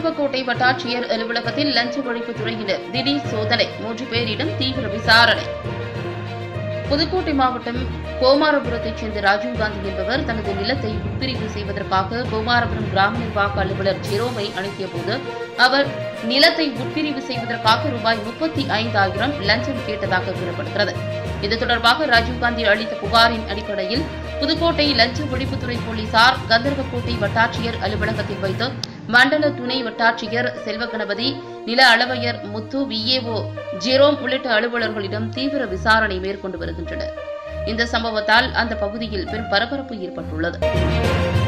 கந்தர்வக்கோட்டை வட்டாட்சியர் அலுவலகத்தில் லஞ்ச ஒழிப்புத் துறையினர் திடீர் சோதனை மூன்று பேரிடம் தீவிர விசாரணை புதுக்கோட்டை மாவட்டம் கோமாரபுரத்தைச் சேர்ந்த ராஜீவ்காந்தி என்பவர் தனது நிலத்தை உட்பிரிவு செய்வதற்காக கோமாரபுரம் கிராம நிர்வாக அலுவலர் ஜெரோமை அனுப்பியபோது அவர் நிலத்தை உட்பிரிவு செய்வதற்காக ரூபாய் முப்பத்தி ஐந்தாயிரம் லஞ்சம் கேட்டதாக கூறப்படுகிறது இது தொடர்பாக ராஜீவ்காந்தி அளித்த புகாரின் அடிப்படையில் புதுக்கோட்டை லஞ்ச ஒழிப்புத்துறை போலீசார் கந்தர்வக்கோட்டை வட்டாட்சியர் அலுவலகத்தில் வைத்து மண்டல துணை வட்டாட்சியர் செல்வகணபதி நில அளவையர் முத்து விஏஓ ஜெரோம் உள்ளிட்ட அலுவலர்களிடம் தீவிர விசாரணை மேற்கொண்டு வருகின்றனர் இந்த சம்பவத்தால் அந்த பகுதியில் பெரும் பரபரப்பு ஏற்பட்டுள்ளது